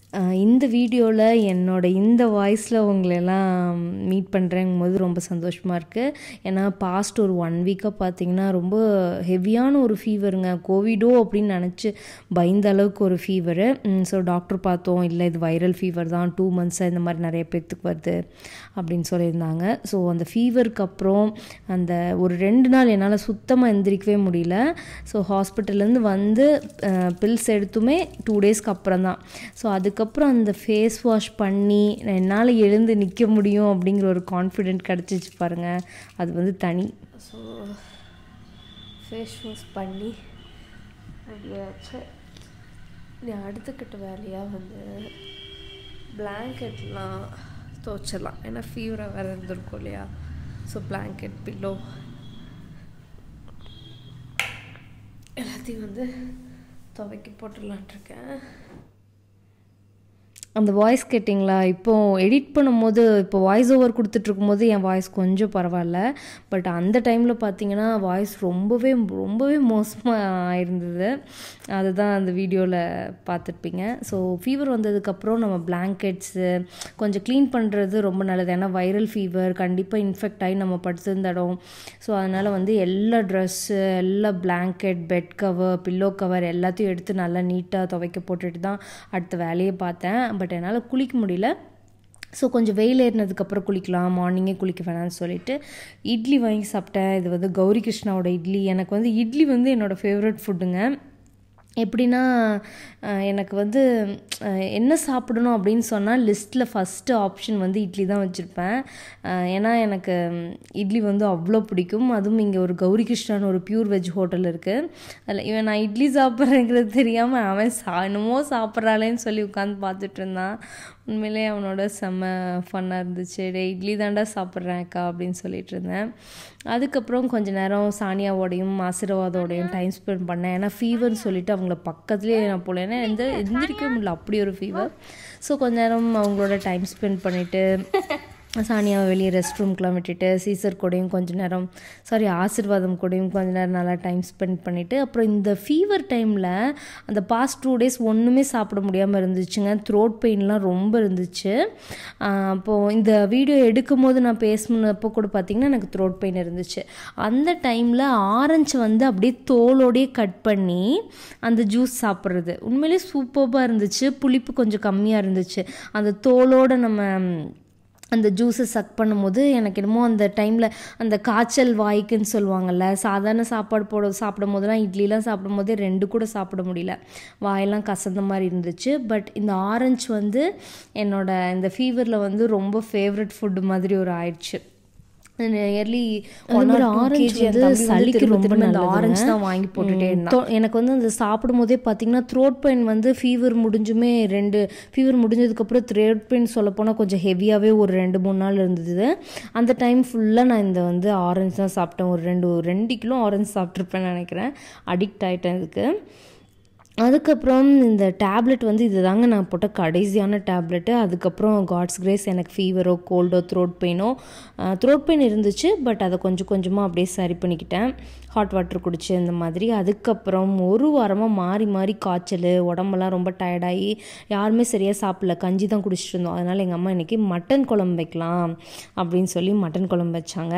அஹ் இந்த வீடியோவில் என்னோட இந்த வாய்ஸில் உங்களெல்லாம் மீட் பண்ணுறேங்கும் போது ரொம்ப சந்தோஷமாக இருக்குது ஏன்னா பாஸ்ட் ஒரு ஒன் வீக்காக பார்த்தீங்கன்னா ரொம்ப ஹெவியான ஒரு ஃபீவருங்க கோவிடோ அப்படின்னு நினச்சி பயந்த அளவுக்கு ஒரு ஃபீவரு ஸோ டாக்டர் பார்த்தோம் இல்லை இது வைரல் ஃபீவர் தான் டூ மந்த்ஸாக இந்த மாதிரி நிறைய பேர்த்துக்கு வருது அப்படின்னு சொல்லியிருந்தாங்க ஸோ அந்த ஃபீவருக்கு அப்புறம் அந்த ஒரு ரெண்டு நாள் என்னால் சுத்தமாக எந்திரிக்கவே முடியல ஸோ ஹாஸ்பிட்டல்லேருந்து வந்து பில்ஸ் எடுத்துமே டூ டேஸ்க்கு அப்புறம் தான் ஸோ அதுக்கப்புறம் அந்த ஃபேஸ் வாஷ் பண்ணி என்னால் எழுந்து நிற்க முடியும் அப்படிங்கிற ஒரு கான்ஃபிடென்ட் கிடச்சிச்சு பாருங்கள் அது வந்து தனி ஸோ ஃபேஸ் வாஷ் பண்ணி அப்படியாச்சு நீ அடுத்துக்கிட்ட வேலையாக வந்து பிளாங்கெட்லாம் துவைச்சிடலாம் ஏன்னா ஃபீவராக வேறு இருந்திருக்கும் இல்லையா ஸோ பிளாங்கெட் பில்லோ எல்லாத்தையும் வந்து துவைக்க போட்டுடலான்ட்ருக்கேன் அந்த வாய்ஸ் கேட்டிங்களா இப்போ எடிட் பண்ணும்போது இப்போ வாய்ஸ் ஓவர் கொடுத்துட்ருக்கும்போது என் வாய்ஸ் கொஞ்சம் பரவாயில்ல பட் அந்த டைமில் பார்த்தீங்கன்னா வாய்ஸ் ரொம்பவே ரொம்பவே மோசமாக இருந்தது அதுதான் அந்த வீடியோவில் பார்த்துருப்பீங்க ஸோ ஃபீவர் வந்ததுக்கப்புறம் நம்ம பிளாங்கெட்ஸு கொஞ்சம் க்ளீன் பண்ணுறது ரொம்ப நல்லது ஏன்னா வைரல் ஃபீவர் கண்டிப்பாக இன்ஃபெக்ட் ஆகி நம்ம படுத்திருந்த இடம் ஸோ அதனால் வந்து எல்லா ட்ரெஸ்ஸு எல்லா blanket bed cover pillow cover எல்லாத்தையும் எடுத்து நல்லா நீட்டாக துவைக்க போட்டுட்டு தான் அடுத்த வேலையை பார்த்தேன் பட் என்னால் குளிக்க முடியல ஸோ கொஞ்சம் வெயில் ஏறினதுக்கப்புறம் குளிக்கலாம் மார்னிங்கே குளிக்க வேணாம்னு சொல்லிட்டு இட்லி வாங்கி சாப்பிட்டேன் இது வந்து கௌரி கிருஷ்ணாவோட இட்லி எனக்கு வந்து இட்லி வந்து என்னோடய ஃபேவரட் ஃபுட்டுங்க எப்படின்னா எனக்கு வந்து என்ன சாப்பிடணும் அப்படின்னு சொன்னால் லிஸ்ட்டில் ஃபஸ்ட்டு ஆப்ஷன் வந்து இட்லி தான் வச்சுருப்பேன் ஏன்னா எனக்கு இட்லி வந்து அவ்வளோ பிடிக்கும் அதுவும் இங்கே ஒரு கௌரி கிருஷ்ணான்னு ஒரு பியூர் வெஜ் ஹோட்டல் இருக்குது அதில் இவன் நான் இட்லி சாப்பிட்றேங்கிறது தெரியாமல் அவன் சா என்னமோ சாப்பிட்றாளேன்னு சொல்லி உட்காந்து பார்த்துட்டு இருந்தான் உண்மையிலே அவனோட செம்ம ஃபன்னாக இருந்துச்சு டே இட்லி தாண்டா சாப்பிட்றேன் அக்கா அப்படின்னு சொல்லிட்டு இருந்தேன் அதுக்கப்புறம் கொஞ்ச நேரம் சானியாவோடையும் ஆசீர்வாதோடையும் டைம் ஸ்பெண்ட் பண்ணேன் ஏன்னா ஃபீவர்னு சொல்லிட்டு அவங்கள பக்கத்துலேயே நான் போல ஏன்னா எந்த எந்திரிக்கவே முடியல அப்படி ஒரு ஃபீவர் ஸோ கொஞ்ச நேரம் அவங்களோட டைம் ஸ்பெண்ட் பண்ணிவிட்டு சானியாவை வெளியே ரெஸ்ட் ரூம்க்குலாம் விட்டுட்டு சீசர் கூடயும் கொஞ்ச நேரம் சாரி ஆசிர்வாதம் கூடயும் கொஞ்ச நேரம் நல்லா டைம் ஸ்பெண்ட் பண்ணிவிட்டு அப்புறம் இந்த ஃபீவர் டைமில் அந்த பாஸ்ட் டூ டேஸ் ஒன்றுமே சாப்பிட முடியாமல் இருந்துச்சுங்க த்ரோட் பெயின்லாம் ரொம்ப இருந்துச்சு அப்போது இந்த வீடியோ எடுக்கும் போது நான் பேசினப்போ கூட பார்த்திங்கன்னா எனக்கு த்ரோட் பெயின் இருந்துச்சு அந்த டைமில் ஆரஞ்சு வந்து அப்படியே தோலோடையே கட் பண்ணி அந்த ஜூஸ் சாப்பிட்றது உண்மையிலே சூப்பராக இருந்துச்சு புளிப்பு கொஞ்சம் கம்மியாக இருந்துச்சு அந்த தோலோடு நம்ம அந்த ஜூஸை சக் பண்ணும்போது எனக்கு என்னமோ அந்த டைமில் அந்த காய்ச்சல் வாய்க்குன்னு சொல்லுவாங்கள்ல சாதாரண சாப்பாடு போட சாப்பிடும் போதெல்லாம் இட்லிலாம் சாப்பிடும் போதே ரெண்டு கூட சாப்பிட முடியல வாயெல்லாம் கசந்த மாதிரி இருந்துச்சு பட் இந்த ஆரஞ்சு வந்து என்னோட இந்த ஃபீவரில் வந்து ரொம்ப ஃபேவரட் ஃபுட்டு மாதிரி ஒரு ஆயிடுச்சு நியர்லி ஒன் ஆரஞ்சு வந்து சளிக்கு ரொம்ப அந்த ஆரஞ்சு தான் வாங்கி போட்டுட்டே இருந்தேன் எனக்கு வந்து அந்த சாப்பிடும் போதே பார்த்தீங்கன்னா த்ரோட் பெயின் வந்து ஃபீவர் முடிஞ்சுமே ரெண்டு ஃபீவர் முடிஞ்சதுக்கப்புறம் த்ரோட் பெயின் சொல்லப்போனால் கொஞ்சம் ஹெவியாகவே ஒரு ரெண்டு மூணு நாள் இருந்தது அந்த டைம் ஃபுல்லாக நான் இந்த வந்து ஆரஞ்சு தான் சாப்பிட்டேன் ஒரு ரெண்டு ரெண்டு கிலோ ஆரஞ்சு சாப்பிட்ருப்பேன்னு நினைக்கிறேன் அடிக்ட் ஆகிட்டேன் இதுக்கு அதுக்கப்புறம் இந்த டேப்லெட் வந்து இது தாங்க நான் போட்ட கடைசியான டேப்லெட்டு அதுக்கப்புறம் காட்ஸ் கிரேஸ் எனக்கு ஃபீவரோ கோல்டோ த்ரோட் பெயினோ த்ரோட் பெயின் இருந்துச்சு பட் அதை கொஞ்சம் கொஞ்சமாக அப்படியே சரி பண்ணிக்கிட்டேன் ஹாட் வாட்டர் குடிச்சு இந்த மாதிரி அதுக்கப்புறம் ஒரு வாரமாக மாறி மாறி காய்ச்சல் உடம்பெல்லாம் ரொம்ப டயர்டாகி யாருமே சரியாக சாப்பிடல கஞ்சி தான் குடிச்சிட்டு இருந்தோம் அதனால் எங்கள் அம்மா இன்றைக்கி மட்டன் குழம்பு வைக்கலாம் அப்படின்னு சொல்லி மட்டன் குழம்பு வச்சாங்க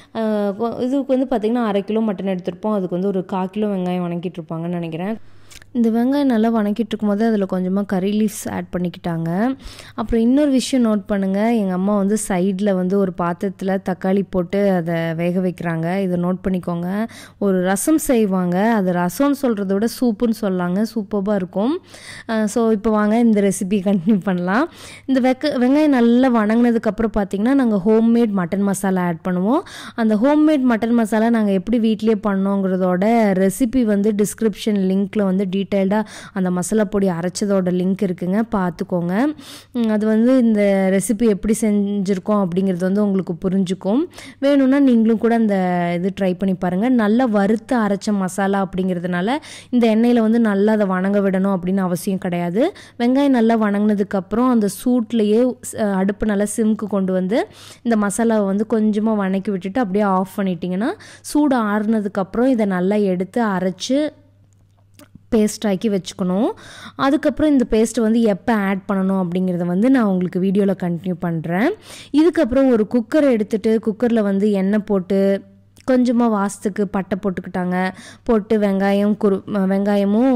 இதுக்கு வந்து பார்த்திங்கன்னா அரை கிலோ மட்டன் எடுத்திருப்போம் அதுக்கு வந்து ஒரு கால் கிலோ வெங்காயம் வணக்கிட்டு இருப்பாங்கன்னு நினைக்கிறேன் இந்த வெங்காயம் நல்லா வணக்கிட்டு இருக்கும்போது அதில் கொஞ்சமாக கறி லீவ்ஸ் ஆட் பண்ணிக்கிட்டாங்க அப்புறம் இன்னொரு விஷயம் நோட் பண்ணுங்கள் எங்கள் அம்மா வந்து சைடில் வந்து ஒரு பாத்திரத்தில் தக்காளி போட்டு அதை வேக வைக்கிறாங்க இதை நோட் பண்ணிக்கோங்க ஒரு ரசம் செய்வாங்க அது ரசம்னு சொல்கிறத விட சூப்புன்னு சொல்லாங்க சூப்பராக இருக்கும் ஸோ இப்போ வாங்க இந்த ரெசிபி கண்டினியூ பண்ணலாம் இந்த வெக்க வெங்காயம் நல்லா வணங்கினதுக்கப்புறம் பார்த்திங்கன்னா நாங்கள் ஹோம்மேட் மட்டன் மசாலா ஆட் பண்ணுவோம் அந்த ஹோம்மேட் மட்டன் மசாலா நாங்கள் எப்படி வீட்லேயே பண்ணோங்கிறதோட ரெசிபி வந்து டிஸ்கிரிப்ஷன் லிங்க்கில் வந்து டீட்டெயில்டாக அந்த மசாலா பொடி அரைச்சதோட லிங்க் இருக்குங்க பார்த்துக்கோங்க அது வந்து இந்த ரெசிபி எப்படி செஞ்சுருக்கோம் அப்படிங்கிறது வந்து உங்களுக்கு புரிஞ்சுக்கும் வேணும்னா நீங்களும் கூட அந்த இது ட்ரை பண்ணி பாருங்கள் நல்லா வறுத்து அரைச்ச மசாலா அப்படிங்கிறதுனால இந்த எண்ணெயில் வந்து நல்லா அதை வணங்க விடணும் அப்படின்னு அவசியம் கிடையாது வெங்காயம் நல்லா வணங்கினதுக்கப்புறம் அந்த சூட்லேயே அடுப்பு நல்லா சிம்க்கு கொண்டு வந்து இந்த மசாலாவை வந்து கொஞ்சமாக வணக்கி விட்டுட்டு அப்படியே ஆஃப் பண்ணிட்டீங்கன்னா சூடு ஆறுனதுக்கப்புறம் இதை நல்லா எடுத்து அரைச்சி பேஸ்ட் ஆக்கி வச்சுக்கணும் அதுக்கப்புறம் இந்த பேஸ்ட்டை வந்து எப்போ ஆட் பண்ணணும் அப்படிங்கிறத வந்து நான் உங்களுக்கு வீடியோவில் கண்டினியூ பண்ணுறேன் இதுக்கப்புறம் ஒரு குக்கரை எடுத்துகிட்டு குக்கரில் வந்து எண்ணெய் போட்டு கொஞ்சமாக வாசத்துக்கு பட்டை போட்டுக்கிட்டாங்க போட்டு வெங்காயம் குரு வெங்காயமும்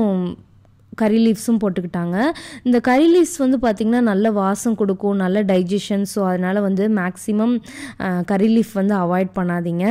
கறி லீவ்ஸும் போட்டுக்கிட்டாங்க இந்த கறி லீவ்ஸ் வந்து பார்த்திங்கன்னா நல்ல வாசம் கொடுக்கும் நல்ல டைஜஷன் ஸோ அதனால் வந்து மேக்ஸிமம் கறி லீஃப் வந்து அவாய்ட் பண்ணாதீங்க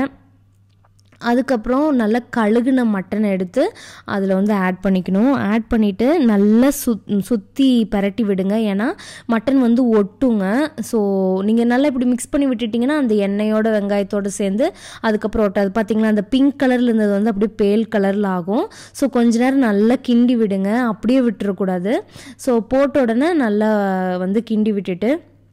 அதுக்கப்புறம் நல்லா கழுகுன மட்டன் எடுத்து அதில் வந்து ஆட் பண்ணிக்கணும் ஆட் பண்ணிவிட்டு நல்லா சுத் சுற்றி பரட்டி விடுங்க ஏன்னா மட்டன் வந்து ஒட்டுங்க ஸோ நீங்கள் நல்லா இப்படி மிக்ஸ் பண்ணி விட்டுட்டிங்கன்னா அந்த எண்ணெயோட வெங்காயத்தோடு சேர்ந்து அதுக்கப்புறம் ஒட்டாது பார்த்தீங்களா அந்த பிங்க் கலரில் இருந்தது வந்து அப்படியே பேல் கலரில் ஆகும் ஸோ கொஞ்ச நேரம் நல்லா கிண்டி விடுங்க அப்படியே விட்டுறக்கூடாது ஸோ போட்ட உடனே நல்லா வந்து கிண்டி விட்டுட்டு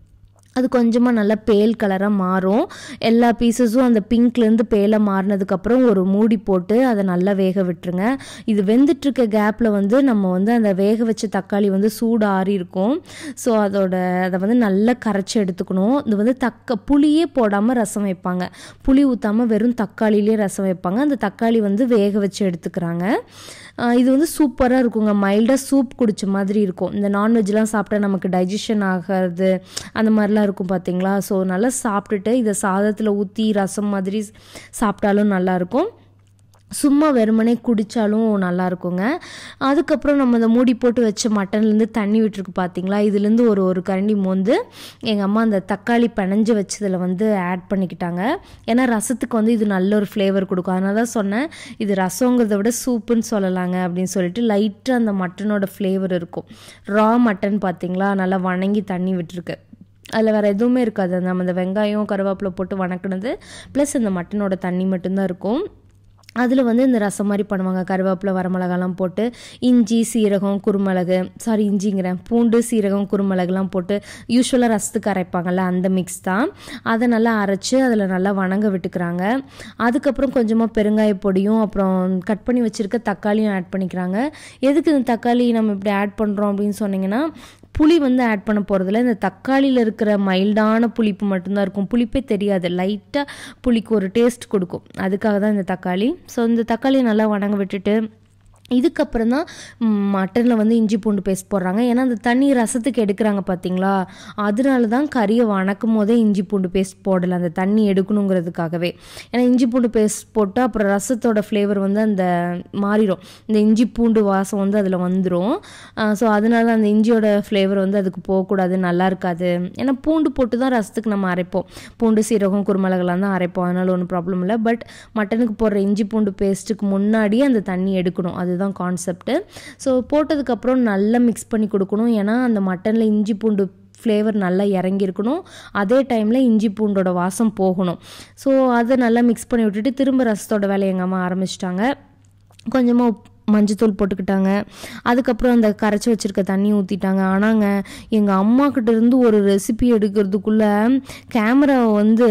அது கொஞ்சமாக நல்லா பேல் கலராக மாறும் எல்லா பீசஸும் அந்த பிங்க்லேருந்து பேலாக மாறினதுக்கப்புறம் ஒரு மூடி போட்டு அதை நல்லா வேக விட்டுருங்க இது வெந்துட்டுருக்க கேப்பில் வந்து நம்ம வந்து அந்த வேக வச்ச தக்காளி வந்து சூடு ஆறி இருக்கும் ஸோ அதோட அதை வந்து நல்லா கரைச்சி எடுத்துக்கணும் இது வந்து தக்க புளியே போடாமல் ரசம் வைப்பாங்க புளி ஊற்றாமல் வெறும் தக்காளிலே ரசம் வைப்பாங்க அந்த தக்காளி வந்து வேக வச்சு எடுத்துக்கிறாங்க இது வந்து சூப்பராக இருக்குங்க மைல்டாக சூப் குடிச்ச மாதிரி இருக்கும் இந்த நான்வெஜ்லாம் சாப்பிட்டா நமக்கு டைஜஷன் ஆகிறது அந்த மாதிரிலாம் இருக்கும் பார்த்தீங்களா ஸோ நல்லா சாப்பிட்டுட்டு இதை சாதத்தில் ஊற்றி ரசம் மாதிரி சாப்பிட்டாலும் நல்லாயிருக்கும் சும்மா வெறுமனே குடித்தாலும் நல்லா இருக்குங்க அதுக்கப்புறம் நம்ம இந்த மூடி போட்டு வச்ச மட்டன்லேருந்து தண்ணி விட்டுருக்கு பார்த்தீங்களா இதுலேருந்து ஒரு ஒரு கரண்டி மோந்து எங்கள் அம்மா அந்த தக்காளி பிணைஞ்சு வச்சதில் வந்து ஆட் பண்ணிக்கிட்டாங்க ஏன்னா ரசத்துக்கு வந்து இது நல்ல ஒரு ஃப்ளேவர் கொடுக்கும் அதனால தான் சொன்னேன் இது ரசங்கிறத விட சூப்புன்னு சொல்லலாங்க அப்படின்னு சொல்லிட்டு லைட்டாக அந்த மட்டனோட ஃப்ளேவர் இருக்கும் ரா மட்டன் பார்த்தீங்களா நல்லா வணங்கி தண்ணி விட்டுருக்கு அதில் வேறு எதுவுமே இருக்காது நம்ம அந்த வெங்காயம் கருவேப்பிலை போட்டு வணக்கினது ப்ளஸ் இந்த மட்டனோட தண்ணி மட்டும்தான் இருக்கும் அதில் வந்து இந்த ரசம் மாதிரி பண்ணுவாங்க கருவேப்பிலை வரமிளகாலாம் போட்டு இஞ்சி சீரகம் குருமிளகு சாரி இஞ்சிங்கிறேன் பூண்டு சீரகம் குருமிளகுலாம் போட்டு யூஸ்வலாக ரசத்துக்கு அரைப்பாங்கள்ல அந்த மிக்ஸ் தான் அதை நல்லா அரைச்சி அதில் நல்லா வணங்க விட்டுக்கிறாங்க அதுக்கப்புறம் கொஞ்சமாக பெருங்காய பொடியும் அப்புறம் கட் பண்ணி வச்சுருக்க தக்காளியும் ஆட் பண்ணிக்கிறாங்க எதுக்கு இந்த தக்காளி நம்ம இப்படி ஆட் பண்ணுறோம் அப்படின்னு சொன்னிங்கன்னா புளி வந்து ஆட் பண்ண போகிறதுல இந்த தக்காளியில் இருக்கிற மைல்டான புளிப்பு மட்டும்தான் இருக்கும் புளிப்பே தெரியாது லைட்டாக புளிக்கு ஒரு டேஸ்ட் கொடுக்கும் அதுக்காக தான் இந்த தக்காளி ஸோ இந்த தக்காளியை நல்லா வணங்க விட்டுட்டு இதுக்கப்புறம் தான் மட்டனில் வந்து இஞ்சி பூண்டு பேஸ்ட் போடுறாங்க ஏன்னா அந்த தண்ணி ரசத்துக்கு எடுக்கிறாங்க பார்த்தீங்களா அதனால தான் கறியை வணக்கும் போதே இஞ்சி பூண்டு பேஸ்ட் போடலை அந்த தண்ணி எடுக்கணுங்கிறதுக்காகவே ஏன்னா இஞ்சி பூண்டு பேஸ்ட் போட்டால் அப்புறம் ரசத்தோட ஃப்ளேவர் வந்து அந்த மாறிடும் இந்த இஞ்சி பூண்டு வாசம் வந்து அதில் வந்துடும் ஸோ அதனால அந்த இஞ்சியோட ஃப்ளேவர் வந்து அதுக்கு போகக்கூடாது நல்லா இருக்காது ஏன்னா பூண்டு போட்டு தான் ரசத்துக்கு நம்ம அரைப்போம் பூண்டு சீரகம் குருமிளகெல்லாம் தான் அரைப்போம் அதனால ஒன்றும் ப்ராப்ளம் இல்லை பட் மட்டனுக்கு போடுற இஞ்சி பூண்டு பேஸ்ட்டுக்கு முன்னாடியே அந்த தண்ணி எடுக்கணும் அது அதுதான் கான்செப்ட்டு ஸோ போட்டதுக்கப்புறம் நல்லா மிக்ஸ் பண்ணி கொடுக்கணும் ஏன்னா அந்த மட்டனில் இஞ்சி பூண்டு ஃப்ளேவர் நல்லா இறங்கியிருக்கணும் அதே டைமில் இஞ்சி பூண்டோட வாசம் போகணும் ஸோ அதை நல்லா மிக்ஸ் பண்ணி விட்டுட்டு திரும்ப ரசத்தோட வேலையை எங்கள் அம்மா ஆரம்பிச்சிட்டாங்க கொஞ்சமாக மஞ்சத்தூள் போட்டுக்கிட்டாங்க அதுக்கப்புறம் அந்த கரைச்சி வச்சுருக்க தண்ணி ஊற்றிட்டாங்க ஆனாங்க எங்கள் அம்மாக்கிட்ட இருந்து ஒரு ரெசிபி எடுக்கிறதுக்குள்ளே கேமரா வந்து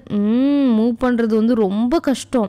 மூவ் பண்ணுறது வந்து ரொம்ப கஷ்டம்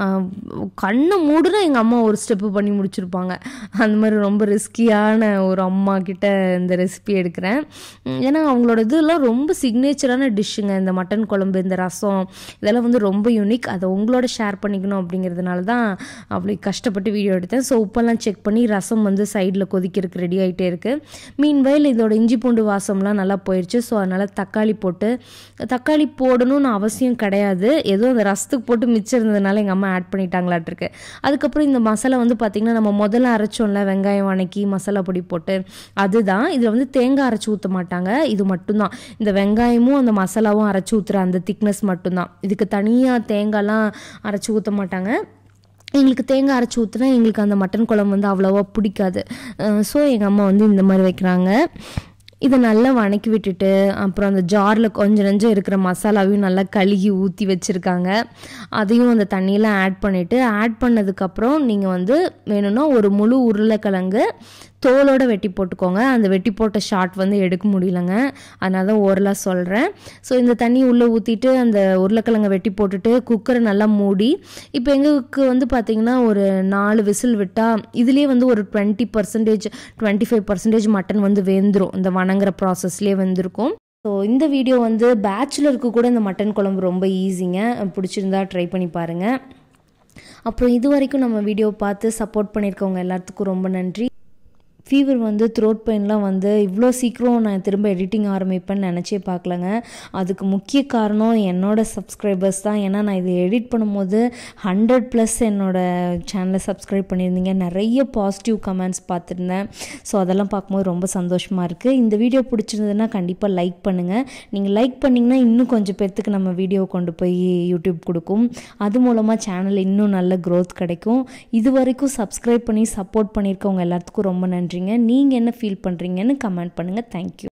கண்ணை மூடுனா எங்கள் அம்மா ஒரு ஸ்டெப்பு பண்ணி முடிச்சிருப்பாங்க அந்த மாதிரி ரொம்ப ரிஸ்கியான ஒரு அம்மா கிட்ட இந்த ரெசிபி எடுக்கிறேன் ஏன்னா அவங்களோட இதெல்லாம் ரொம்ப சிக்னேச்சரான டிஷ்ஷுங்க இந்த மட்டன் குழம்பு இந்த ரசம் இதெல்லாம் வந்து ரொம்ப யூனிக் அதை உங்களோட ஷேர் பண்ணிக்கணும் அப்படிங்கிறதுனால தான் அவ்வளோ கஷ்டப்பட்டு வீடியோ எடுத்தேன் ஸோ உப்பெல்லாம் செக் பண்ணி ரசம் வந்து சைடில் கொதிக்கிறதுக்கு ரெடி ஆகிட்டே இருக்குது மீன்வயல் இதோட இஞ்சி பூண்டு வாசம்லாம் நல்லா போயிடுச்சு ஸோ அதனால் தக்காளி போட்டு தக்காளி போடணும்னு அவசியம் கிடையாது ஏதோ அந்த ரசத்துக்கு போட்டு மிச்சம் இருந்ததுனால எங்கள் அம்மா ஆட் பண்ணிட்டாங்களாட்டிருக்கு அதுக்கப்புறம் இந்த மசாலா வந்து பார்த்திங்கன்னா நம்ம முதல்ல அரைச்சோம்ல வெங்காயம் வணக்கி மசாலா பொடி போட்டு அதுதான் இதில் வந்து தேங்காய் அரைச்சி ஊற்ற மாட்டாங்க இது மட்டும்தான் இந்த வெங்காயமும் அந்த மசாலாவும் அரைச்சி ஊற்றுற அந்த திக்னஸ் மட்டும்தான் இதுக்கு தனியாக தேங்காய்லாம் அரைச்சி ஊற்ற மாட்டாங்க எங்களுக்கு தேங்காய் அரைச்சி ஊற்றுனா எங்களுக்கு அந்த மட்டன் குழம்பு வந்து அவ்வளோவா பிடிக்காது ஸோ எங்கள் அம்மா வந்து இந்த மாதிரி வைக்கிறாங்க இதை நல்லா வணக்கி விட்டுட்டு அப்புறம் அந்த ஜாரில் கொஞ்சம் நஞ்சம் இருக்கிற மசாலாவையும் நல்லா கழுகி ஊற்றி வச்சுருக்காங்க அதையும் அந்த தண்ணியில் ஆட் பண்ணிவிட்டு ஆட் பண்ணதுக்கப்புறம் நீங்கள் வந்து வேணும்னா ஒரு முழு உருளைக்கிழங்கு தோலோட வெட்டி போட்டுக்கோங்க அந்த வெட்டி போட்ட ஷார்ட் வந்து எடுக்க முடியலங்க அதனால தான் ஓரலாக சொல்கிறேன் ஸோ இந்த தண்ணி உள்ளே ஊற்றிட்டு அந்த உருளைக்கிழங்கை வெட்டி போட்டுட்டு குக்கரை நல்லா மூடி இப்போ எங்களுக்கு வந்து பார்த்திங்கன்னா ஒரு நாலு விசில் விட்டால் இதுலேயே வந்து ஒரு twenty percentage twenty five percentage mutton வந்து வெந்துடும் இந்த வணங்குற ப்ராசஸ்லேயே வெந்திருக்கும் ஸோ இந்த வீடியோ வந்து பேச்சுலருக்கு கூட இந்த மட்டன் குழம்பு ரொம்ப ஈஸிங்க பிடிச்சிருந்தா ட்ரை பண்ணி பாருங்கள் அப்புறம் இது வரைக்கும் நம்ம வீடியோ பார்த்து சப்போர்ட் பண்ணியிருக்கவங்க எல்லாத்துக்கும் ரொம்ப நன்றி ஃபீவர் வந்து த்ரோட் பெயின்லாம் வந்து இவ்வளோ சீக்கிரம் நான் திரும்ப எடிட்டிங் ஆரம்பிப்பேன்னு நினச்சே பார்க்கலங்க அதுக்கு முக்கிய காரணம் என்னோடய சப்ஸ்கிரைபர்ஸ் தான் ஏன்னா நான் இது எடிட் பண்ணும்போது ஹண்ட்ரட் ப்ளஸ் என்னோடய சேனலை சப்ஸ்கிரைப் பண்ணியிருந்தீங்க நிறைய பாசிட்டிவ் கமெண்ட்ஸ் பார்த்துருந்தேன் ஸோ அதெல்லாம் பார்க்கும்போது ரொம்ப சந்தோஷமாக இருக்குது இந்த வீடியோ பிடிச்சிருந்ததுன்னா கண்டிப்பாக லைக் பண்ணுங்கள் நீங்கள் லைக் பண்ணிங்கன்னா இன்னும் கொஞ்சம் பேர்த்துக்கு நம்ம வீடியோ கொண்டு போய் யூடியூப் கொடுக்கும் அது மூலமாக சேனல் இன்னும் நல்ல க்ரோத் கிடைக்கும் இது வரைக்கும் சப்ஸ்கிரைப் பண்ணி சப்போர்ட் பண்ணியிருக்கவங்க எல்லாத்துக்கும் ரொம்ப நன்றிங்க நீங்கள் என்ன ஃபீல் பண்ணுறீங்கன்னு கமெண்ட் பண்ணுங்கள் தேங்க்யூ